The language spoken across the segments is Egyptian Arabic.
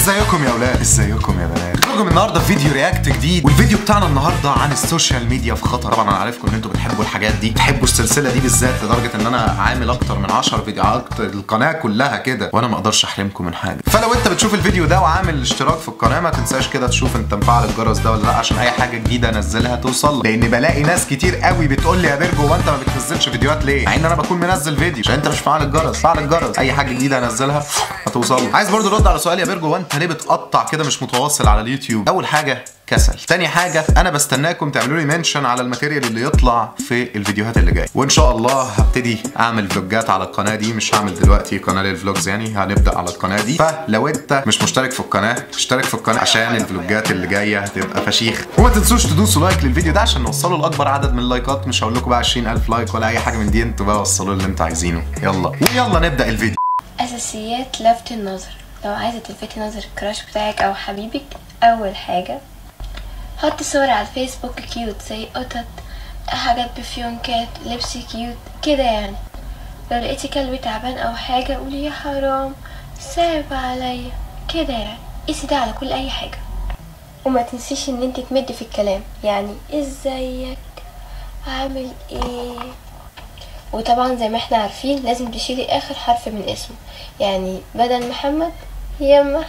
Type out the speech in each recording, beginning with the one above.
ازيكم يا اولاد ازيكم يا بنات لكم النهارده فيديو رياكت جديد والفيديو بتاعنا النهارده عن السوشيال ميديا في خطر طبعا انا عارفكم ان انتوا بتحبوا الحاجات دي بتحبوا السلسله دي بالذات لدرجه ان انا عامل اكتر من 10 فيديوهات القناه كلها كده وانا ما اقدرش احرمكم من حاجه فلو انت بتشوف الفيديو ده وعامل اشتراك في القناه ما تنساش كده تشوف انت مفعل الجرس ده ولا لا عشان اي حاجه جديده انزلها توصل لك. لان بلاقي ناس كتير قوي بتقول لي يا بيرجو هو انت ما بتنزلش فيديوهات ليه مع ان انا بكون منزل فيديو عشان انت مش فعل الجرس فعل الجرس اي حاجه جديده انزلها هتوصل لك. عايز برضو رد على سؤال يا بيرجو هو انت ليه بتقطع كده مش متواصل على اليوتيوب اول حاجه كسل تاني حاجة أنا بستناكم تعملوا لي منشن على الماتيريال اللي يطلع في الفيديوهات اللي جاية وإن شاء الله هبتدي أعمل فلوجات على القناة دي مش هعمل دلوقتي قناة للفلوجز يعني هنبدأ على القناة دي فلو أنت مش مشترك في القناة اشترك في القناة عشان الفلوجات اللي جاية هتبقى فشيخ وما تنسوش تدوسوا لايك للفيديو ده عشان نوصله لأكبر عدد من اللايكات مش هقول لكم بقى 20000 لايك ولا أي حاجة من دي انتوا بقى وصلوا اللي انتوا عايزينه يلا ويلا نبدأ الفيديو أساسيات لفت النظر لو عايزة تلفتي نظر الكراش بتاعك أو حبيبك أول حاجة حطي صور على الفيسبوك كيوت زي قطط حاجات بفيونكات لبس كيوت كده يعني لو لقيتي كلب تعبان أو حاجة قولي يا حرام صعب عليا كده يعني قيسي ده على كل أي حاجة وما تنسيش ان انت تمدي في الكلام يعني ازيك عامل ايه وطبعا زي ما احنا عارفين لازم تشيلي اخر حرف من اسمه يعني بدل محمد يمح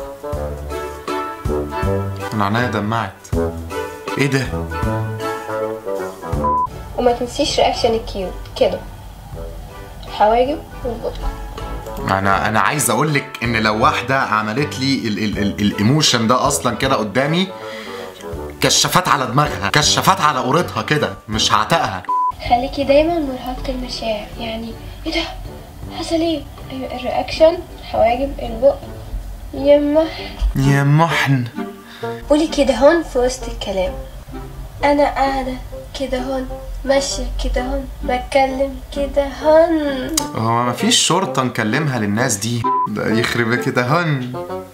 أنا عينيا دمعت إيه ده؟ وما تنسيش رياكشن الكيوت كده حواجب والبطن انا انا عايز اقول لك ان لو واحده عملت لي ال- ال- ال- الايموشن ده اصلا كده قدامي كشافات على دماغها كشافات على قورتها كده مش هعتقها خليكي دايما مرهقة المشاعر يعني ايه ده حصل ايه ايوه الرياكشن حواجب البق يمح يا محن قولي كده هون في وسط الكلام انا قاعدة كده هون ماشية كده هون بتكلم كده هون هو مفيش شرطه نكلمها للناس دي ده يخرب كده هن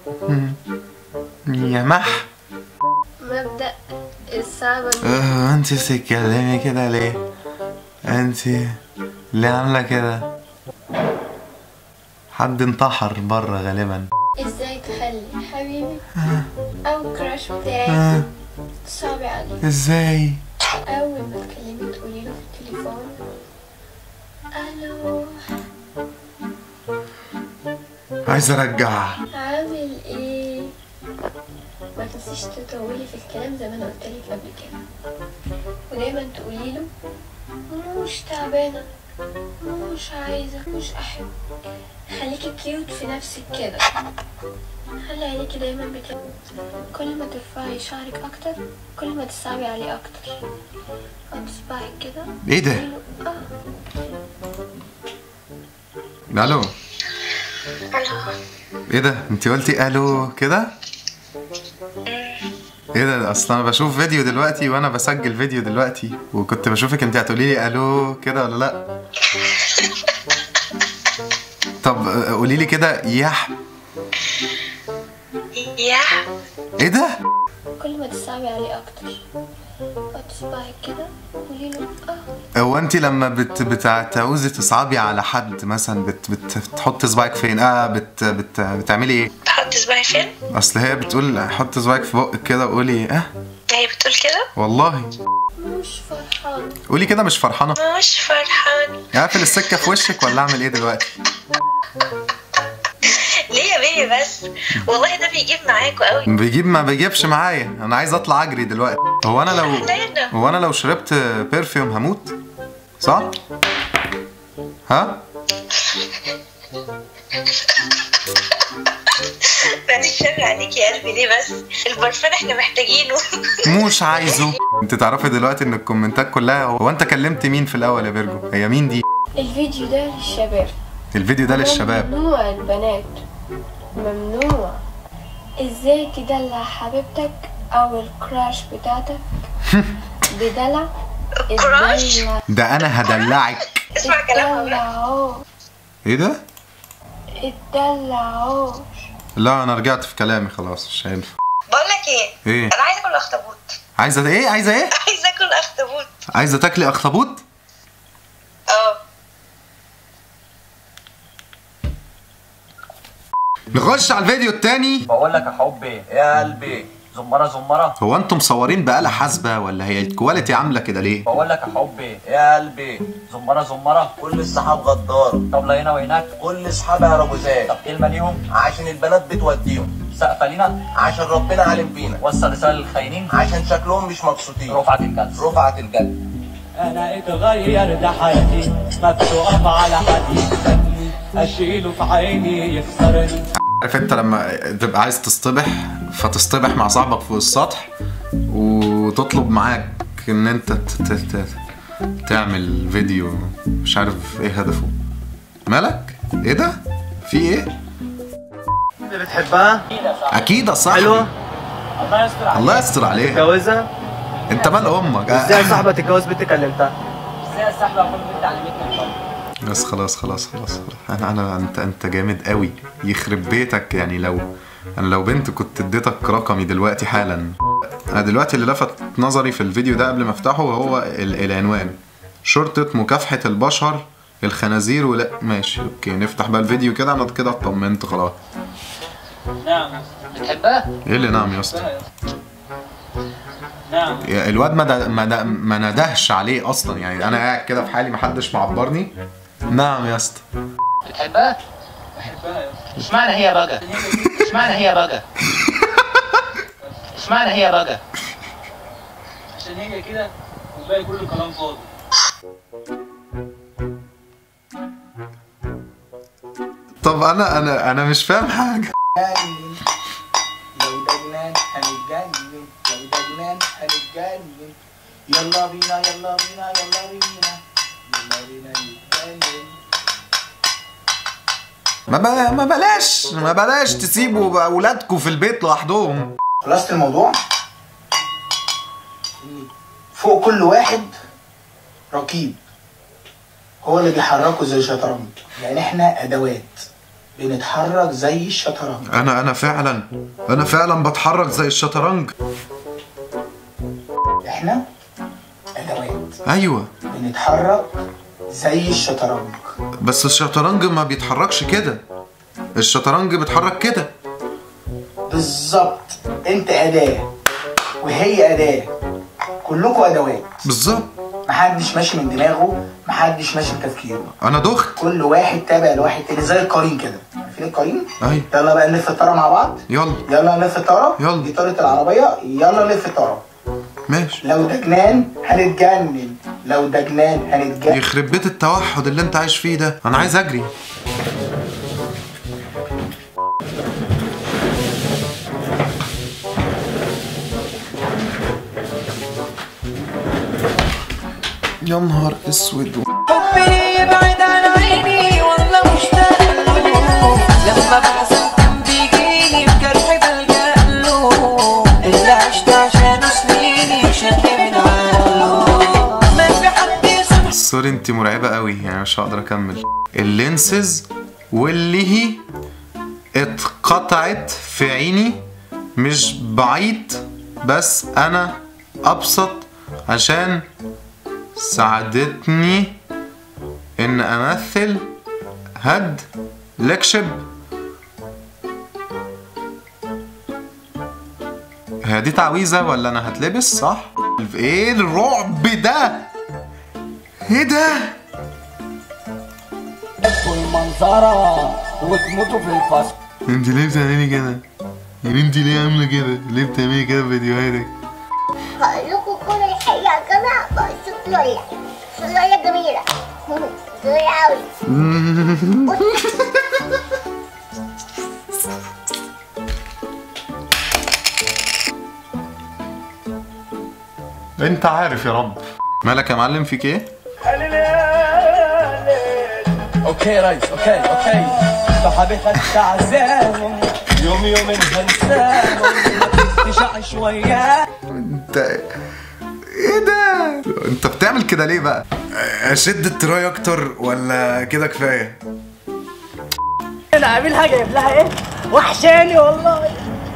يا مح مبدأ الصعبة اه انت بتتكلمي كده ليه انت ليه عامله كده حد انتحر بره غالبا ازاي تخلي حبيبي او كراش بتاعك آه، صعب عليه ازاي اول ما تكلمي تقولي له في التليفون الو عايز ارجع عامل ايه ما تنسيش تطولي في الكلام زي ما انا قلت لك قبل كده ودايما تقولي له مش تعبانه مش عايزه مش احب خليكي كيوت في نفسك كده خلي عينيكي دايما بتاع كل ما ترفعي شعرك اكتر كل ما تصعبي عليه اكتر حط صباعك كده ايه ده قولي له اه الو الو ايه ده انت قلتي الو كده ايه ده اصلا انا بشوف فيديو دلوقتي وانا بسجل فيديو دلوقتي وكنت بشوفك انت هتقولي لي الو كده ولا لا طب آه، قولي لي كده يح يا ايه ده كل ما تصعبي عليه اكتر حط صباعك كده قولي له اه هو انت لما بت بتعوزي تصعبي على حد مثلا بت بت بتحطي صباعك فين اه بت بت بتعملي ايه بحط صباعي فين اصل هي بتقول حطي صباعك في بقك كده وقولي اه هي بتقول كده والله مش فرحان قولي كده مش فرحانه مش فرحان اقفل السكه في وشك ولا اعمل ايه دلوقتي ليه يا بيبي بس والله ده بيجيب معاكوا قوي بيجيب ما بيجيبش معايا انا عايز اطلع اجري دلوقتي هو انا لو احنا هو انا لو شربت بيرفيوم هموت صح ها بعد الشر عليك يا قلبي ليه بس البرفان احنا محتاجينه مش عايزه انت تعرفي دلوقتي ان الكومنتات كلها هو انت كلمت مين في الاول يا بيرجو هي مين دي الفيديو ده للشباب الفيديو ده للشباب ممنوع البنات ممنوع ازاي تدلع حبيبتك او الكراش بتاعتك بدلع كراش؟ ادلع ده انا هدلعك اسمع كلامها بقى اتدلعوش ايه ده اتدلعوش لا انا رجعت في كلامي خلاص مش هينفع بقول لك ايه ايه انا عايزه اكل اخطبوط عايزه ايه عايزه ايه عايزه اكل اخطبوط عايزه تاكلي اخطبوط اه نخش على الفيديو التاني بقول لك يا حبي يا قلبي زمرة زمرة هو انتم مصورين بآلة حاسبة ولا هي الكواليتي عاملة كده ليه؟ بقول لك يا حبي يا قلبي زمرة زمرة كل الصحاب غدارة طبلة هنا وهناك كل اصحابها رجوزات طب كلمة ليهم عشان البنات بتوديهم سقفة لينا عشان ربنا عالم بينا وصل رسالة للخاينين عشان شكلهم مش مبسوطين رفعت الكاس رفعت الجد انا اتغير ده حياتي ما بتقف على حد يكسبني اشيله في عيني يخسرني عارف انت لما تبقى عايز تصطبح فتصطبح مع صاحبك فوق السطح وتطلب معاك ان انت ت- ت- ت- تعمل فيديو مش عارف ايه هدفه مالك؟ ايه ده؟ في ايه؟ بتحبها؟ اكيد يا صاحبي حلوة؟ الله يستر عليك الله يستر عليها تتجوزها؟ انت مال امك ازاي آه. صاحبة تتجوز بنت كلمتها؟ ازاي السحبه اكون بنت علمتني الفضل بس خلاص خلاص خلاص خلاص. انا انا انت انت جامد قوي يخرب بيتك يعني لو انا لو بنت كنت اديتك رقمي دلوقتي حالا انا دلوقتي اللي لفت نظري في الفيديو ده قبل ما افتحه هو ال- العنوان شرطة مكافحة البشر الخنازير ولا ماشي اوكي نفتح بقى الفيديو كده انا كده اطمنت خلاص نعم ايه اللي نعم يا اسطى نعم يا الواد ما ده ما, ده ما ندهش عليه اصلا يعني انا قاعد كده في حالي محدش معبرني نعم يا اسطى بحبها اشمعنى هي بقى اشمعنى هي بقى اشمعنى هي بقى عشان هي كده والباقي كله كلام فاضي طب انا انا انا مش فاهم حاجه لو دجنان هنتجنن لو دجنان هنتجنن يلا بينا يلا بينا يلا بينا يلا بينا نتجنن ما, ب... ما بلاش ما بلاش تسيبوا اولادكم في البيت لوحدهم خلاصة الموضوع إن فوق كل واحد رقيب هو اللي بيحركه زي الشطرنج يعني احنا ادوات بنتحرك زي الشطرنج انا انا فعلا انا فعلا بتحرك زي الشطرنج احنا ادوات ايوه بنتحرك زي الشطرنج بس الشطرنج ما بيتحركش كده الشطرنج بيتحرك كده بالظبط انت اداة وهي اداة كلكم ادوات بالظبط محدش ماشي من دماغه محدش ماشي بتفكيره انا دخت كل واحد تابع لواحد تاني زي القرين كده عارفين القرين ايوه يلا بقى نلف الطاره مع بعض يلا يلا نلف الطاره يلا. دي طاره العربيه يلا نلف الطاره ماشي لو ده جنان هنتجنن لو ده جنان هنتجنن يخرب بيت التوحد اللي انت عايش فيه ده انا عايز اجري يا نهار اسود حبي يبعد عن عيني والله مشتاق له لما بحزن كان بيجيني بجرح بلجأ له اللي عشت عشانه سنيني شد من عقله ما في حد يسمع سوري انت مرعبة قوي يعني مش هقدر اكمل اللينسز واللي هي اتقطعت في عيني مش بعيد بس انا ابسط عشان ساعدتني ان امثل هد لكشب هي دي تعويذة ولا انا هتلبس صح؟ ايه الرعب ده؟ ايه ده؟ والمنظرة وتموتوا في الفصل انت ليه بتعملي كده؟ يعني انت ليه عاملة كده؟ ليه بتعملي كده في فيديوهاتك؟ هقول لكم كل الحقيقة يا جماعة بقصة لولا لولا جميلة جميلة أوي انت عارف يا رب مالك يا معلم فيك ايه؟ اوكي يا ريس اوكي اوكي صحابي خدت عزاهم يوم يوم هنساهم تشع شوية انت ايه ده؟ انت بتعمل كده ليه بقى؟ اشد التراي اكتر ولا كده كفايه؟ انا عامل حاجة جايب لها ايه؟ وحشاني والله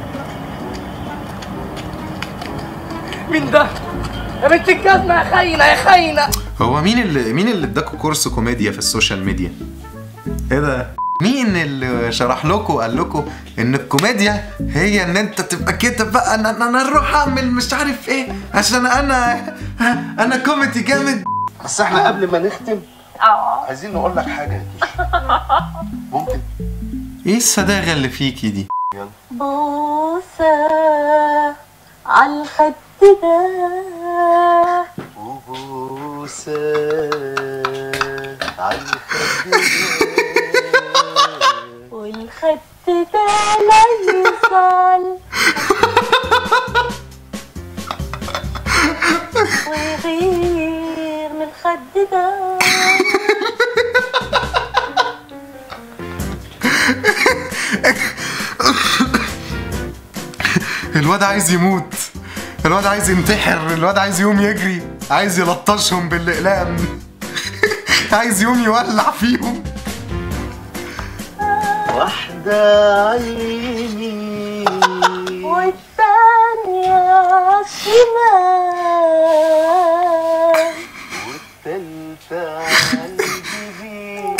مين ده؟ يا بنت الجزمة يا خاينة يا خاينة هو مين اللي مين اللي اداكوا كورس كوميديا في السوشيال ميديا؟ ايه ده؟ مين اللي شرح لكم وقال لكم ان الكوميديا هي ان انت تبقى كده بقى انا انا أنا اروح اعمل مش عارف ايه عشان انا انا كوميدي جامد بس احنا قبل ما نختم اه عايزين نقول لك حاجه يا كيشو ممكن ايه الصداقه اللي فيكي دي بوسة عالخد ده وبوسه على الخد والخد ده لا يزعل ويغير من الخد ده الواد عايز يموت الواد عايز ينتحر الواد عايز يقوم يجري عايز يلطشهم بالاقلام عايز يقوم يولع فيهم واحده عيني والثانية عالشمال والتالتة عالجبين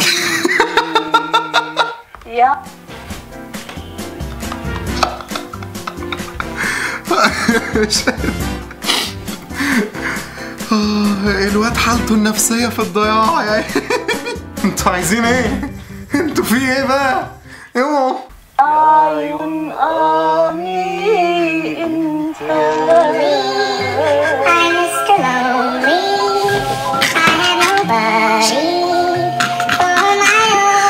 يا آه، الواد حالته النفسية في الضياع يا انتوا عايزين ايه؟ انتوا في ايه بقى؟ اوعوا عيون آمي انت I'm Mr. Lonely. I have nobody for my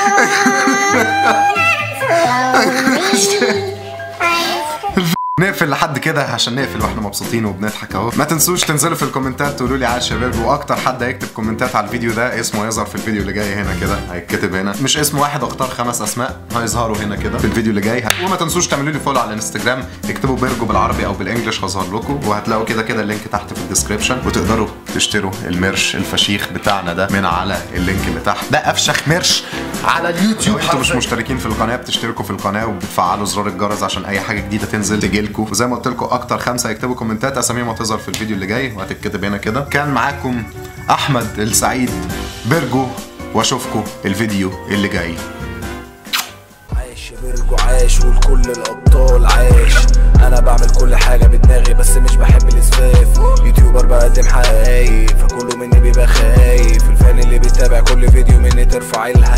own. I'm so lonely. I'm Mr. نقفل لحد كده عشان نقفل واحنا مبسوطين وبنضحك اهو ما تنسوش تنزلوا في الكومنتات تقولوا لي عاش يا بيرجو واكتر حد هيكتب كومنتات على الفيديو ده اسمه يظهر في الفيديو اللي جاي هنا كده هيتكتب هنا مش اسم واحد اختار خمس اسماء هيظهروا هنا كده في الفيديو اللي جاي وما تنسوش تعملوا لي فولو على الانستجرام اكتبوا بيرجو بالعربي او بالانجلش هظهر لكم وهتلاقوا كده كده اللينك تحت في الديسكربشن وتقدروا تشتروا الميرش الفشيخ بتاعنا ده من على اللينك اللي تحت ده افشخ ميرش على اليوتيوب انتوا مش مشتركين في القناه بتشتركوا في القناه وبتفعلوا زرار الجرس عشان اي حاجه جديده تنزل تجيلكم وزي ما قلت لكم اكتر خمسه يكتبوا كومنتات اساميهم هتظهر في الفيديو اللي جاي وهتتكتب هنا كده كان معاكم احمد السعيد بيرجو واشوفكم الفيديو اللي جاي عايش يا بيرجو عايش ولكل الابطال عايش انا بعمل كل حاجه بدماغي بس مش بحب الاسفاف يوتيوبر بقدم حقايق فكله مني بيبقى خايف الفان اللي بيتابع كل فيديو مني ترفع الهوا